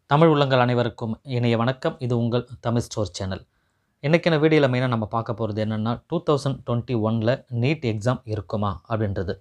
தமிழ் உள்ளங்கள் அனைவருக்கும் இணைய வணக்கம் இது உங்கள் தமிழ் ஸ்டோர் சேனல் இன்றைக்கான வீடியோவில் மெயினாக நம்ம பார்க்க போகிறது என்னென்னா டூ தௌசண்ட் டுவெண்ட்டி ஒனில் நீட் எக்ஸாம் இருக்குமா அப்படின்றது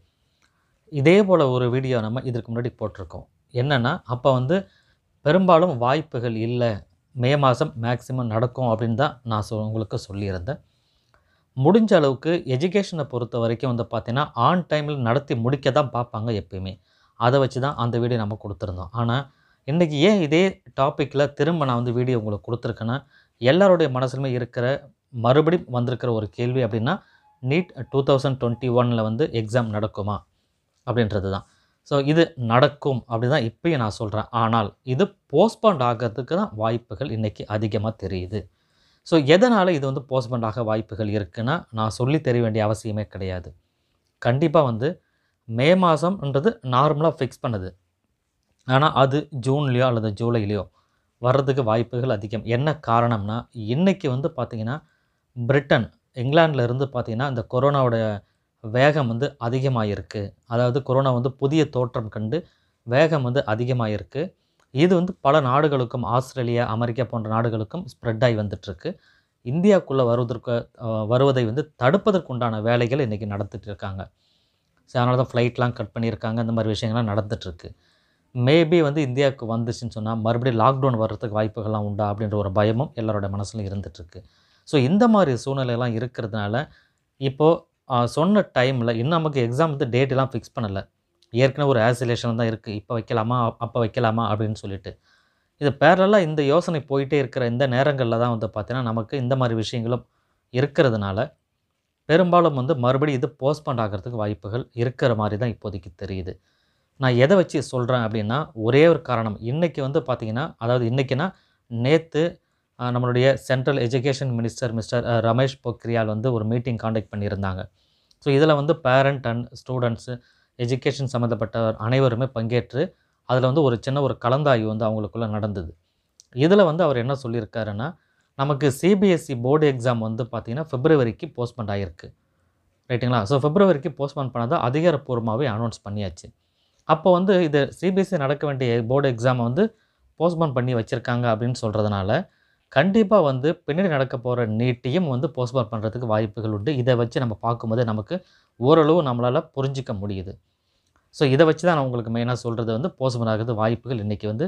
இதே போல் ஒரு வீடியோ நம்ம இதற்கு முன்னாடி போட்டிருக்கோம் என்னென்னா அப்போ வந்து பெரும்பாலும் வாய்ப்புகள் இல்லை மே மாதம் மேக்ஸிமம் நடக்கும் அப்படின்னு தான் நான் சொ உங்களுக்கு சொல்லியிருந்தேன் முடிஞ்ச அளவுக்கு எஜுகேஷனை பொறுத்த வரைக்கும் வந்து பார்த்திங்கன்னா ஆன் டைமில் நடத்தி முடிக்க தான் பார்ப்பாங்க எப்பயுமே அதை வச்சு தான் அந்த வீடியோ நம்ம கொடுத்துருந்தோம் ஆனால் இன்றைக்கி ஏன் இதே டாப்பிக்கில் திரும்ப நான் வந்து வீடியோ உங்களுக்கு கொடுத்துருக்கேன்னா எல்லாருடைய மனசுலுமே இருக்கிற மறுபடியும் வந்திருக்கிற ஒரு கேள்வி அப்படின்னா நீட் டூ தௌசண்ட் டுவெண்ட்டி ஒனில் வந்து எக்ஸாம் நடக்குமா அப்படின்றது தான் ஸோ இது நடக்கும் அப்படி தான் இப்பயும் நான் சொல்கிறேன் ஆனால் இது போஸ்ட்பாண்ட் ஆகிறதுக்கு தான் வாய்ப்புகள் இன்றைக்கி அதிகமாக தெரியுது ஸோ எதனால் இது வந்து போஸ்ட்பாண்ட் ஆக வாய்ப்புகள் இருக்குன்னா நான் சொல்லி தெரிய வேண்டிய அவசியமே கிடையாது கண்டிப்பாக வந்து மே மாதம்ன்றது நார்மலாக ஃபிக்ஸ் பண்ணுது ஆனால் அது ஜூன்லேயோ அல்லது ஜூலைலேயோ வர்றதுக்கு வாய்ப்புகள் அதிகம் என்ன காரணம்னா இன்றைக்கி வந்து பார்த்திங்கன்னா பிரிட்டன் இங்கிலாந்துல இருந்து பார்த்திங்கன்னா இந்த கொரோனாவோட வேகம் வந்து அதிகமாக இருக்குது அதாவது கொரோனா வந்து புதிய தோற்றம் கண்டு வேகம் வந்து அதிகமாக இருக்குது இது வந்து பல நாடுகளுக்கும் ஆஸ்திரேலியா அமெரிக்கா போன்ற நாடுகளுக்கும் ஸ்ப்ரெட் ஆகி வந்துட்டுருக்கு இந்தியாவுக்குள்ளே வருவதற்கு அஹ், வருவதை வந்து தடுப்பதற்குண்டான வேலைகள் இன்றைக்கி நடந்துட்டு இருக்காங்க ஸோ அதனால தான் ஃப்ளைட்லாம் கட் பண்ணியிருக்காங்க இந்த மாதிரி விஷயங்கள்லாம் நடந்துகிட்ருக்கு மேபி வந்து இந்தியாவுக்கு வந்துச்சுன்னு சொன்னால் மறுபடியும் லாக்டவுன் வர்றதுக்கு வாய்ப்புகள்லாம் உண்டா அப்படின்ற ஒரு பயமும் எல்லாரோட மனசுலையும் இருந்துகிட்ருக்கு ஸோ இந்த மாதிரி சூழ்நிலையெல்லாம் இருக்கிறதுனால இப்போது சொன்ன டைமில் இன்னும் நமக்கு எக்ஸாம் வந்து டேட் எல்லாம் ஃபிக்ஸ் பண்ணலை ஏற்கனவே ஒரு ஆசிலேஷன் தான் இருக்குது இப்போ வைக்கலாமா அப்போ வைக்கலாமா அப்படின்னு சொல்லிட்டு இது பேரலாக இந்த யோசனை போயிட்டே இருக்கிற இந்த நேரங்களில் தான் வந்து பார்த்தீங்கன்னா நமக்கு இந்த மாதிரி விஷயங்களும் இருக்கிறதுனால பெரும்பாலும் வந்து மறுபடியும் இது போஸ்ட்பாண்ட் ஆகிறதுக்கு வாய்ப்புகள் இருக்கிற மாதிரி தான் இப்போதைக்கு தெரியுது நான் எதை வச்சு சொல்கிறேன் அப்படின்னா ஒரே ஒரு காரணம் இன்றைக்கி வந்து பார்த்திங்கன்னா அதாவது இன்றைக்கினா நேற்று நம்மளுடைய central education minister mister ah, Ramesh Pokhriyal வந்து ஒரு மீட்டிங் காண்டக்ட் பண்ணியிருந்தாங்க ஸோ இதில் வந்து பேரண்ட் அண்ட் ஸ்டூடெண்ட்ஸு எஜுகேஷன் சம்மந்தப்பட்ட அனைவருமே பங்கேற்று அதில் வந்து ஒரு சின்ன ஒரு கலந்தாய்வு வந்து அவங்களுக்குள்ளே நடந்தது இதில் வந்து அவர் என்ன சொல்லியிருக்காருன்னா நமக்கு சிபிஎஸ்சி போர்டு எக்ஸாம் வந்து பார்த்திங்கன்னா பிப்ரவரிக்கு போஸ்ட்பண்ட் ஆகிருக்கு ரைட்டுங்களா ஸோ பிப்ரவரிக்கு போஸ்ட்போன் பண்ணதை அதிகாரப்பூர்வமாகவே அனௌன்ஸ் பண்ணியாச்சு அப்போ வந்து இது சிபிஎஸ்சி நடக்க வேண்டிய போர்டு எக்ஸாமை வந்து போஸ்ட்போன் பண்ணி வச்சுருக்காங்க அப்படின்னு சொல்கிறதுனால கண்டிப்பாக வந்து பின்னாடி நடக்க போகிற நீட்டையும் வந்து போஸ்ட்போன் பண்ணுறதுக்கு வாய்ப்புகள் உண்டு இதை வச்சு நம்ம பார்க்கும்போது நமக்கு ஓரளவு நம்மளால் புரிஞ்சிக்க முடியுது ஸோ இதை வச்சு தான் நான் உங்களுக்கு மெயினாக சொல்கிறது வந்து போஸ்ட்போன் ஆகிறது வாய்ப்புகள் இன்றைக்கி வந்து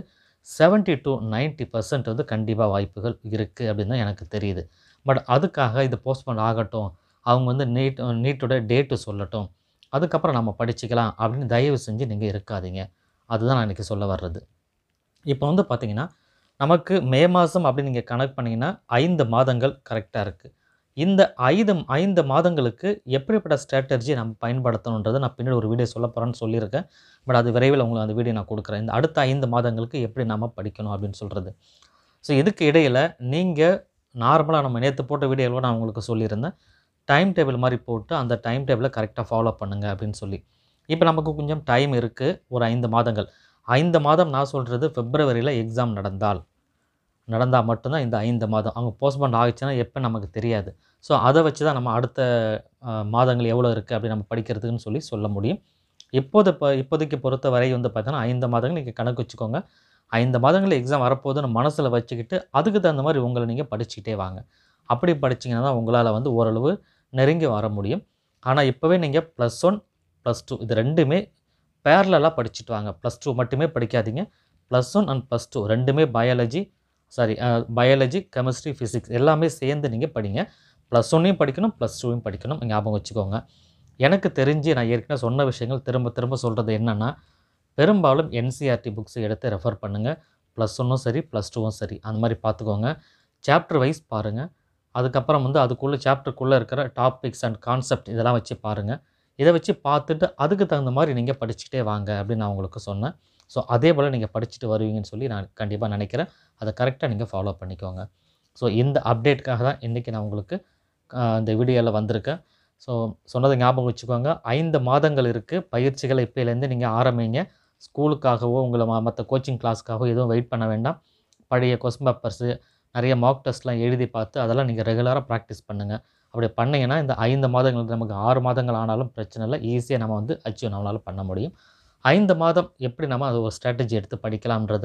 70 டு 90% பர்சன்ட் வந்து கண்டிப்பாக வாய்ப்புகள் இருக்குது அப்படின்னு தான் எனக்கு தெரியுது பட் அதுக்காக இது போஸ்ட்போன் ஆகட்டும் அவங்க வந்து நீட் நீட்டோட டேட்டு சொல்லட்டும் அதுக்கப்புறம் நம்ம படிச்சுக்கலாம் அப்படின்னு தயவு செஞ்சு நீங்கள் இருக்காதீங்க அதுதான் நான் இன்றைக்கி சொல்ல வர்றது இப்போ வந்து பார்த்தீங்கன்னா நமக்கு மே மாதம் அப்படின்னு நீங்கள் கணக்கு பண்ணிங்கன்னா ஐந்து மாதங்கள் கரெக்டாக இருக்குது இந்த ஐந்து ஐந்து மாதங்களுக்கு எப்படிப்பட்ட ஸ்ட்ராட்டஜி நம்ம பயன்படுத்தணுன்றதை நான் பின்னாடி ஒரு வீடியோ சொல்ல போகிறேன்னு சொல்லியிருக்கேன் பட் அது விரைவில் உங்களுக்கு அந்த வீடியோ நான் கொடுக்குறேன் இந்த அடுத்த ஐந்து மாதங்களுக்கு எப்படி நம்ம படிக்கணும் அப்படின்னு சொல்கிறது ஸோ இதுக்கு இடையில் நீங்கள் நார்மலாக நம்ம நேற்று போட்ட வீடியோவில் நான் உங்களுக்கு சொல்லியிருந்தேன் டைம் டேபிள் மாதிரி போட்டு அந்த டைம் டேபிளை கரெக்டாக ஃபாலோ பண்ணுங்கள் அப்படின்னு சொல்லி இப்போ நமக்கு கொஞ்சம் டைம் இருக்குது ஒரு ஐந்து மாதங்கள் ஐந்து மாதம் நான் சொல்கிறது பிப்ரவரியில் எக்ஸாம் நடந்தால் நடந்தால் மட்டும்தான் இந்த ஐந்து மாதம் அவங்க போஸ்ட்போன் ஆகிடுச்சுன்னா எப்போ நமக்கு தெரியாது ஸோ அதை வச்சு தான் நம்ம அடுத்த அஹ், மாதங்கள் எவ்வளோ இருக்குது அப்படி நம்ம படிக்கிறதுக்குன்னு சொல்லி சொல்ல முடியும் இப்போது இப்போ இப்போதைக்கு பொறுத்த வரை வந்து பார்த்தீங்கன்னா ஐந்து மாதங்கள் நீங்கள் கணக்கு வச்சுக்கோங்க ஐந்து மாதங்கள் எக்ஸாம் வரப்போகுதுன்னு மனசில் வச்சுக்கிட்டு அதுக்கு தகுந்த மாதிரி உங்களை நீங்கள் படிச்சுக்கிட்டே வாங்க அப்படி படிச்சீங்கன்னா தான் உங்களால் வந்து ஓரளவு நெருங்கி வர முடியும் ஆனால் இப்போவே நீங்கள் ப்ளஸ் ஒன் ப்ளஸ் டூ இது ரெண்டுமே பேரலாக படிச்சுட்டு வாங்க ப்ளஸ் டூ மட்டுமே படிக்காதீங்க plus one and plus two ரெண்டுமே biology sorry biology chemistry physics எல்லாமே சேர்ந்து நீங்கள் படிங்க ப்ளஸ் ஒன்னையும் படிக்கணும் ப்ளஸ் டூவையும் படிக்கணும் ஞாபகம் வச்சுக்கோங்க எனக்கு தெரிஞ்சு நான் ஏற்கனவே சொன்ன விஷயங்கள் திரும்ப திரும்ப சொல்கிறது என்னென்னா பெரும்பாலும் என்சிஆர்டி புக்ஸ் எடுத்து ரெஃபர் பண்ணுங்கள் ப்ளஸ் ஒன்னும் சரி ப்ளஸ் டூவும் சரி அந்த மாதிரி பார்த்துக்கோங்க சாப்டர் வைஸ் பாருங்கள் அதுக்கப்புறம் வந்து அதுக்குள்ளே சாப்டருக்குள்ளே இருக்கிற டாபிக்ஸ் அண்ட் கான்செப்ட் இதெல்லாம் வச்சு பாருங்கள் இதை வச்சு பார்த்துட்டு அதுக்கு தகுந்த மாதிரி நீங்கள் படிச்சுட்டே வாங்க அப்படின்னு நான் உங்களுக்கு சொன்னேன் ஸோ அதே போல் நீங்கள் படிச்சுட்டு வருவீங்கன்னு சொல்லி நான் கண்டிப்பாக நினைக்கிறேன் அதை கரெக்டாக நீங்கள் ஃபாலோ பண்ணிக்கோங்க ஸோ இந்த அப்டேட்டுக்காக தான் இன்றைக்கி நான் உங்களுக்கு ஆஹ், இந்த வீடியோவில் வந்திருக்கேன் ஸோ சொன்னதை ஞாபகம் வச்சுக்கோங்க ஐந்து மாதங்கள் இருக்குது பயிற்சிகளை இப்போலேருந்து நீங்கள் ஆரம்பிங்க ஸ்கூலுக்காகவோ உங்களை மற்ற கோச்சிங் கிளாஸ்க்காகவோ எதுவும் வெயிட் பண்ண வேண்டாம் பழைய கொஸ்டின் பேப்பர்ஸு நிறைய மார்க் டெஸ்ட்லாம் எழுதி பார்த்து அதெல்லாம் நீங்கள் ரெகுலராக ப்ராக்டிஸ் பண்ணுங்கள் அப்படி பண்ணீங்கன்னா இந்த ஐந்து மாதங்கள் நமக்கு ஆறு மாதங்கள் ஆனாலும் பிரச்சனை இல்லை ஈஸியாக நம்ம வந்து அச்சீவ் நம்மளால் பண்ண முடியும் ஐந்து மாதம் எப்படி நம்ம அது ஒரு ஸ்ட்ராட்டஜி எடுத்து படிக்கலாம்ன்றது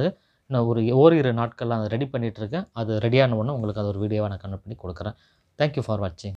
இன்னும் ஒரு ஓரிரு நாட்களில் அதை ரெடி பண்ணிகிட்ருக்கேன் அது ரெடியான உடனே உங்களுக்கு அது ஒரு வீடியோவாக நான் கன்வெர்ட் பண்ணி கொடுக்குறேன் தேங்க்யூ ஃபார் வாட்சிங்